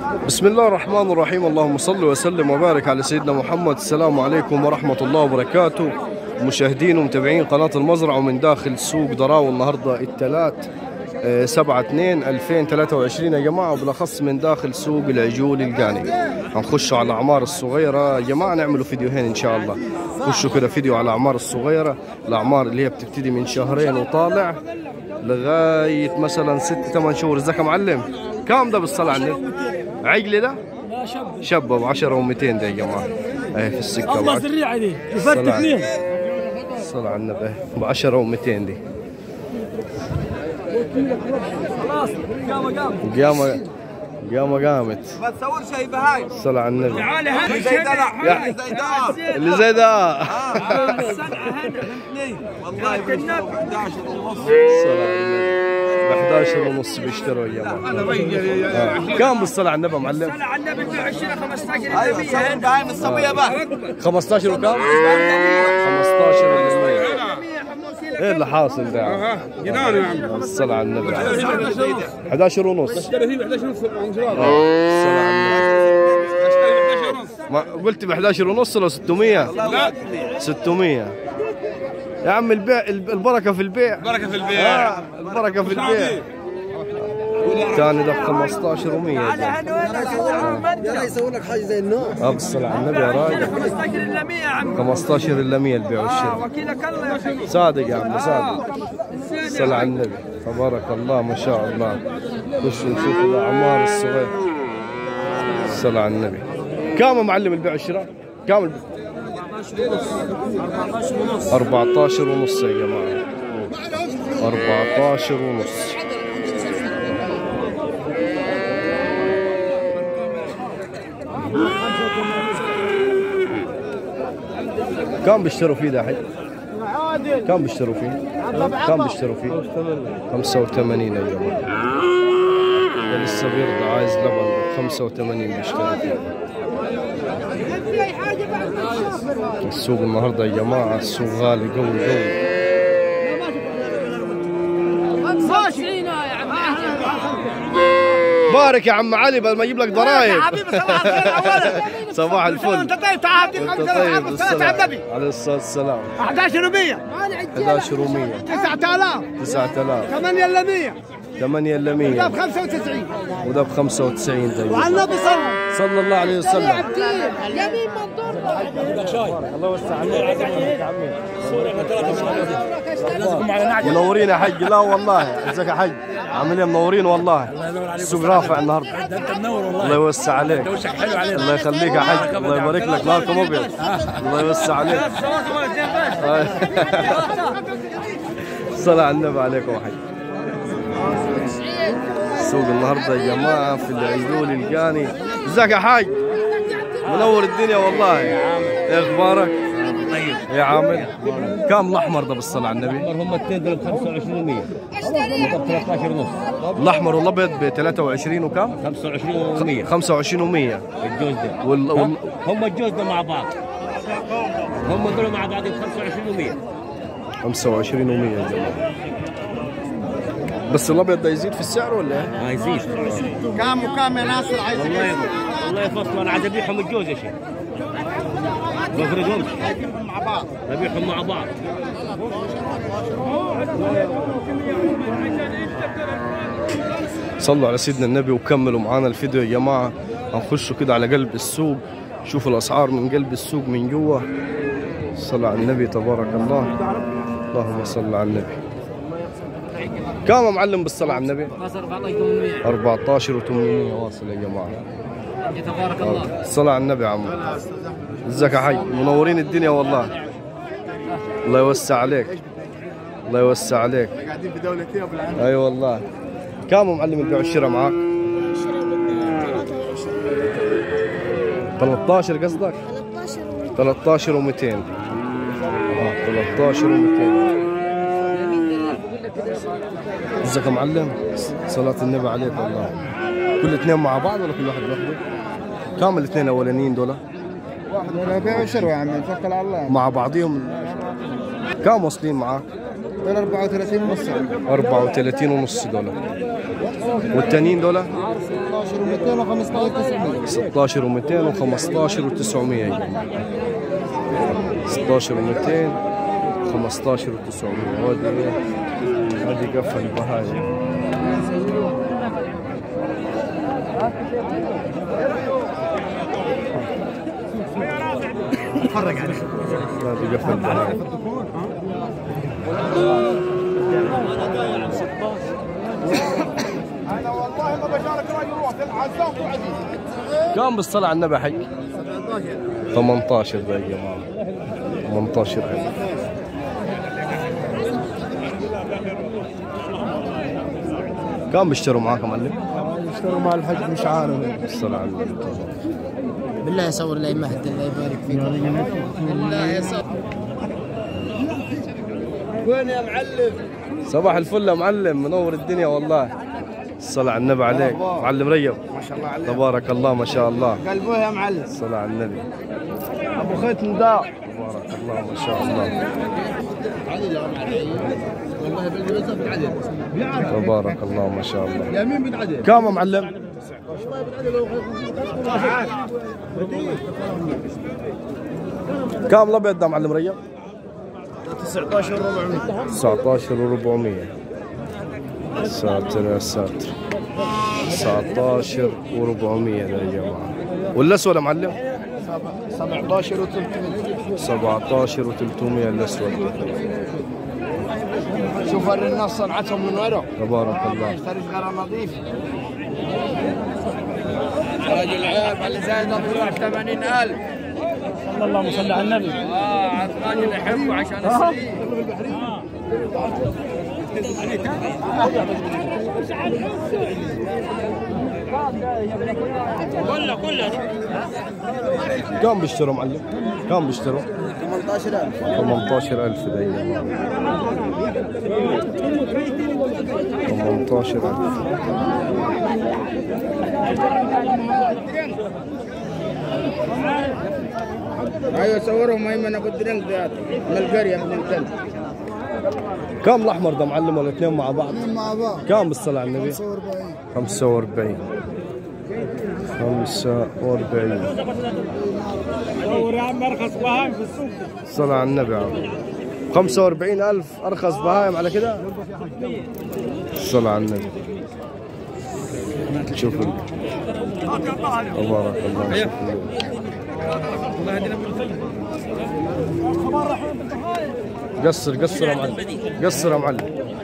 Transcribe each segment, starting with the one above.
بسم الله الرحمن الرحيم اللهم صل وسلم وبارك على سيدنا محمد السلام عليكم ورحمة الله وبركاته مشاهدين ومتابعين قناة المزرعة ومن داخل سوق ضراو النهاردة الثلاث آه، سبعة اثنين ألفين ثلاثة وعشرين يا جماعة وبالأخص من داخل سوق العجول القاني هنخشوا على الأعمار الصغيرة يا جماعة نعملوا فيديوهين إن شاء الله خشوا كده فيديو على الأعمار الصغيرة الأعمار اللي هي بتبتدي من شهرين وطالع لغاية مثلا ست ثمان شهور ازيك يا معلم كام ده بالصلاة على النبي عجلي ده لا شب شبه ب 10 و200 ده يا جماعه اهي في السكه الله بعد الريعه دي فرت صلاة. اثنين الصلاة على النبي ب 10 و200 دي خلاص قام قام قيامه قيامه قامت ما تصور شيء بهاي الصلاة على النبي تعال هذا زي دلع يا- زي دلع اللي زي ده الصنعه هذا والله ب 11 ونص الصلاة على النبي ب 11 ونص بيشتروا يا جماعه آه. كم بالصلاة على النبي يا معلم طلع على النبي ب 20 15 ايوه تصور بهاي من الصبيه بقى 15 وكم 15 ايه اللي حاصل ده جنان يا عم الصلاة على النبي 11 ونص اشتري فيه ب 11 ونص الصلاة على النبي ما قلت ب 11 ونص ولا 600 لا 600 يا عم البيع البركة في البيع بركه في البيع آه البركة في البيع الثاني ده ب 15 و100 يلا يسوي لك حاجه زي النوم اه بالصلاة على النبي يا راجل 15 الا 100 يا عم 15 الا 100 البيع والشراء وكيلك الله يا اخي صادق يا عم صادق الصلاة على النبي تبارك الله ما شاء الله خش نشوف الأعمار الصغيرة الصلاة على النبي كم يا معلم البيع والشراء؟ كم البيع؟ 14 ونص يا جماعة 14 ونص كم بيشتروا فيه ده حي؟ كم بيشتروا فيه؟ كم بيشتروا فيه؟ 85 يا جماعة ده لسه بيرضع عايز لبن 85 بيشتروا فيه السوق النهارده يا جماعة السوق غالي قوي قوي 25 يا عم بارك يا عم علي بدل ما اجيب لك ضرايب حبيبي صباح الخير اولا صباح الفل انت طيب تعال انت خمسة طيب طيب الصلاة على النبي عليه الصلاة والسلام 11 و100 11 و100 9000 9000 8 الا 100 8 الا ده 100 ب 95 وده ب 95 ده وعلى النبي صلى صلى الله عليه وسلم يمين منظور الله يوسع عليك يا عمي منورين يا حج لا والله ازيك يا حج عامل ايه منورين والله السوق رافع النهارده انت منور والله الله يوسع عليك وشك حلو عليك الله يخليك يا حج الله يبارك لك نهاركم ابيض الله يوسع عليك الصلاة على النبي عليكم يا حج السوق النهارده يا جماعه في العيدول القاني ازيك يا حاج منور الدنيا والله ايه اخبارك طيب يا عامل كم الاحمر ده بالصلاه على النبي هم الاثنين دول ب 25 و100 طب 13 ونص الاحمر والابيض ب 23 وكم 25 و100 25 و100 الجوز ده وال... وال... هم الجوز ده مع بعض هم دول مع بعض ب 25 و100 25 و100 يا جماعه بس الابيض ده يزيد في السعر ولا ايه؟ ما يزيد كام وكام يا ناصر عايز والله والله يفصلوا انا عايز ابيعهم الجوز يا شيخ ما افرقهمش مع بعض ببيعهم مع بعض صلوا على سيدنا النبي وكملوا معانا الفيديو يا جماعه هنخشوا كده على قلب السوق شوفوا الاسعار من قلب السوق من جوا صلى على النبي تبارك الله اللهم صل على النبي كم يا معلم بالصلاة على النبي 14 و800 واصل يا جماعة تبارك الله الصلاة على النبي يا عم ازيك يا حي منورين الدنيا والله الله يوسع عليك الله يوسع عليك قاعدين في دولتين اي أيوة والله كم يا معلم البيع والشراء معاك 13 قصدك 13 و200 اه 13 و200 ازيك يا معلم صلاة النبي عليك والله كل اثنين مع بعض ولا كل واحد لوحده؟ كم الاثنين الاولانيين دول؟ واحد ولا بيع وشروع يا عمي توكل على الله مع بعضهم كم واصلين معاك؟ دول 34 ونص 34 ونص دولار والتانيين دول 16 و200 16 و15 900 و200 و15 و900 16 و200 15 و900 وهذه هذه قفل البهايم هذه قفل البهايم كم بالصلاة على النبي حي 18 ذا يا جماعة 18 ألف كم بيشتروا معاك يا معلم؟ اشتروا مع الحج مش عارف الصلاة على النبي بالله يصور لي مهد الله يبارك فيك بالله يصور وين يا معلم؟ صباح الفل يا معلم منور الدنيا والله الصلاة على النبي عليك معلم ريب ما شاء الله عليك تبارك الله ما شاء الله قلبوه يا معلم الصلاة على النبي ابو ختم دا تبارك الله ما شاء الله تبارك الله ما شاء الله يا مين بتعدل؟ كم يا معلم؟ كم الابيض ده معلم ريب؟ 19 و400 19 و400 ساتر يا ساتر 19 و400 يا جماعه والاسود يا معلم 17 و300 17 و300 الاسود شوف الناس صنعتهم من ورا تبارك الله اشتري سيارة نظيف راجل عيب اللي زايد بيروح 80000 اللهم صل على النبي اه الراجل يحبه عشان يشتريه كم بيشتروا معلم؟ كم بيشتروا؟ 18000 18000 ده يا جماعه 18000 ايوه صورهم ايمن ابو الدرنك ذاته من القريه من الكلب كم الاحمر ده معلم ولا اثنين مع بعض؟ مع بعض كم بالصلاة على النبي؟ 45 45 دور يا عم ارخص بهايم في السوق الصلاة على النبي عم 45 ألف أرخص بهايم على كده الصلاة على النبي شوف ال- تبارك الله شوف ال- قصر قصر يا معلم قصر يا معلم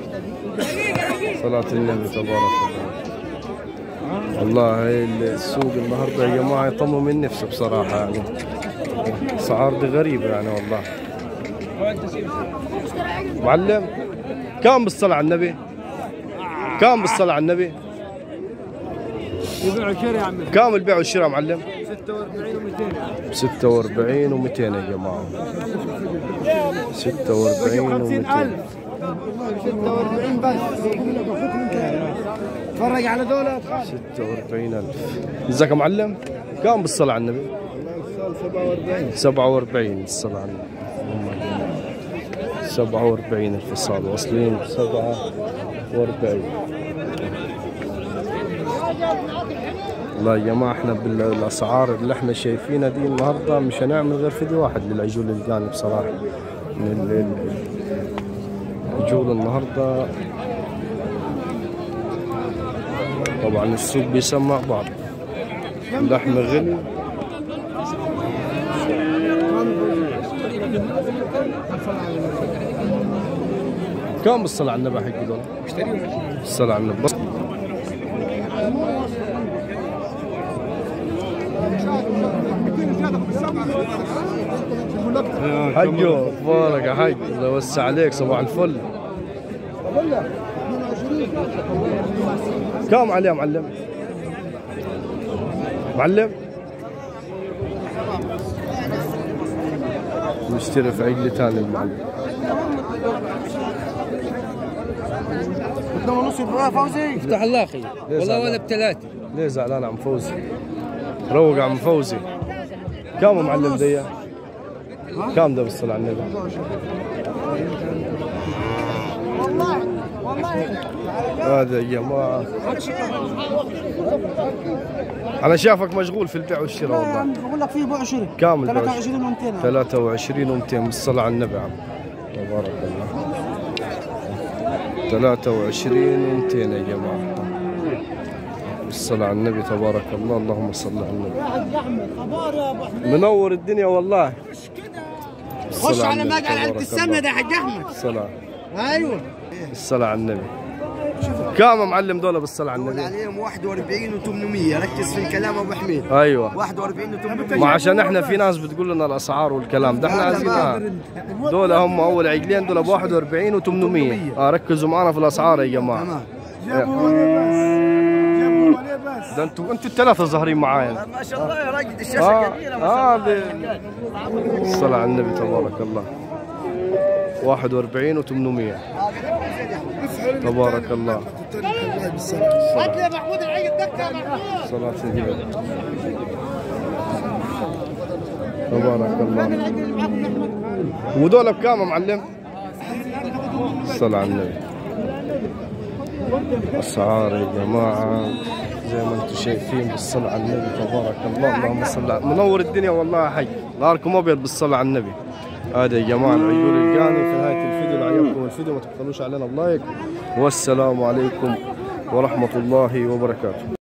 صلاة النبي تبارك الله والله السوق النهارده يا جماعه يطموا من نفسه بصراحه يعني اسعار دي غريبه يعني والله معلم كم بالصلاة على النبي؟ كم بالصلاة على النبي؟ يبيعوا شير يا عم كم البيع والشراء معلم؟ 46 و200 46 و200 يا جماعة 46 و200 46 بس اتفرج على دول 46000 ازيك يا معلم؟ كم بالصلاة على النبي؟ 47 بالصلاة على النبي 47 الفصال واصلين 47 والله يا جماعة احنا بالاسعار اللي احنا شايفينها دي النهارده مش هنعمل غير فيديو واحد للعجول الجانب بصراحة من ال- ال- العجول النهارده طبعا السوق بيسمع بعض اللحم غلي كم بالصلاة على النبي حق دول؟ الصلاة على النبي بس حجو اخبارك يا حج الله يوسع عليك صباح الفل كم عليه يا معلم؟ معلم؟ نشتري في عقلة ثاني المعلم افتح الله اخي ليه والله زعلان؟ ولا بثلاثه ليه زعلان عم فوزي؟ روق عم فوزي كم يا معلم دي؟ كم ده بالصلاة على النبي؟ هذا يا جماعة أنا شافك مشغول في البيع والشراء والله بقول لك في ب 20 كامل 23 و200 23 و200 بالصلاة على النبي عم تبارك الله 23 و200 يا جماعة بالصلاة على النبي تبارك الله اللهم صل على النبي منور الدنيا والله خش على مقعد علبة السمنة ده يا حاج احمد الصلاة ايوه الصلاة على النبي كام يا معلم دولة بالصلاة على النبي عليهم 41 و800 ركز في الكلام ابو حميد ايوه 41 و800 ما عشان احنا في ناس بتقول لنا الاسعار والكلام ده احنا عايزين آه. دول هم اول عجلين دول ب 41 و800 اه ركزوا معنا في الاسعار يا جماعه ده انتوا انتوا الثلاثه ظاهرين معايا ما شاء الله يا راجل اه الشاشه كبيره اه ب... الصلاة على النبي تبارك الله 41 و800 تبارك الله هات لي يا محمود العيد دكه يا محمود صلاة النبي تبارك الله ودول بكام يا معلم؟ الصلاة على النبي أسعار يا جماعة زي ما انتم شايفين بالصلاة على النبي تبارك الله اللهم صل على منور الدنيا والله يا حي نهاركم أبيض بالصلاة على النبي هذا يا جماعة العيون القاني في نهاية الفيديو لو عجبكم الفيديو ما تبخلوش علينا بلايك والسلام عليكم ورحمة الله وبركاته